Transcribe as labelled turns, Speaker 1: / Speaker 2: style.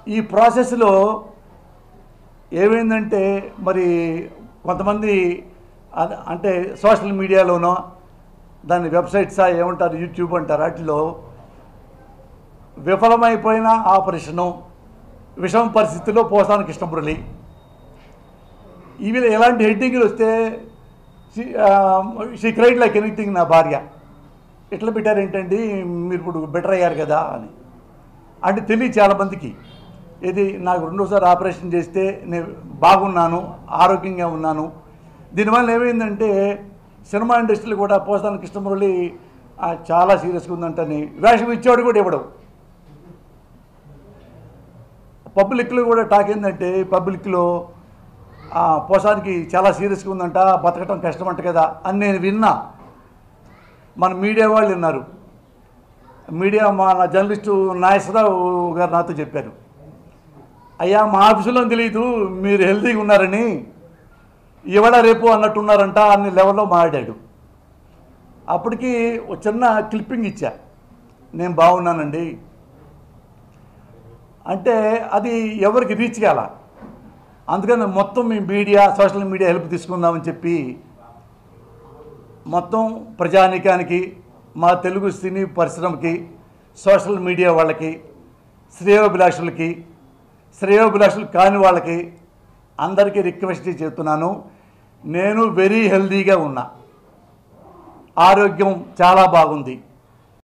Speaker 1: ఈ ప్రాసెస్లో ఏమైందంటే మరి కొంతమంది అద- అంటే సోషల్ మీడియాలోనో దాని వెబ్సైట్సా ఏమంటారు యూట్యూబ్ అంటారు వాటిలో విఫలమైపోయిన ఆపరేషను విషమ పరిస్థితిలో పోసాను కృష్ణమురళి ఇవి ఎలాంటి హెడ్డింగ్లు వస్తే షీ క్రైడ్ లైక్ ఎనీథింగ్ నా భార్య ఎట్లా పెట్టారు ఏంటండి మీరు ఇప్పుడు బెటర్ అయ్యారు కదా అని అంటే తెలియదు చాలామందికి ఇది నాకు రెండోసారి ఆపరేషన్ చేస్తే నేను బాగున్నాను ఆరోగ్యంగా ఉన్నాను దీనివల్ల ఏమైందంటే సినిమా ఇండస్ట్రీలో కూడా పోస్తాను కృష్ణమురళి ఆ, చాలా సీరియస్గా ఉందంటని వేషం ఇచ్చేవాడు కూడా ఇవ్వడం పబ్లిక్లో కూడా టాక్ ఏంటంటే పబ్లిక్లో ఆ, పోసానికి చాలా సీరియస్గా ఉందంట బతకటం కష్టమంట కదా అని నేను విన్నా మన మీడియా వాళ్ళు విన్నారు మీడియా మా నా జర్నలిస్టు నాగేశ్వరరావు గారు నాతో చెప్పారు అయ్యా మా ఆఫీసులో తెలియదు మీరు హెల్తీగా ఉన్నారని ఇవాళ రేపు అన్నట్టున్నారంట అన్ని లెవెల్లో మాట్లాడాడు అప్పటికి ఒక చిన్న క్లిప్పింగ్ ఇచ్చా నేను బాగున్నానండి అంటే అది ఎవరికి రీచ్ కాల అందుకని మొత్తం మీ మీడియా సోషల్ మీడియా హెల్ప్ తీసుకుందామని చెప్పి మొత్తం ప్రజానీకానికి మా తెలుగు సినీ పరిశ్రమకి సోషల్ మీడియా వాళ్ళకి శ్రేయోభిలాషులకి శ్రేయోభిలాషులు కాని వాళ్ళకి అందరికీ రిక్వెస్ట్ చెప్తున్నాను నేను వెరీ హెల్దీగా ఉన్నా ఆరోగ్యం చాలా బాగుంది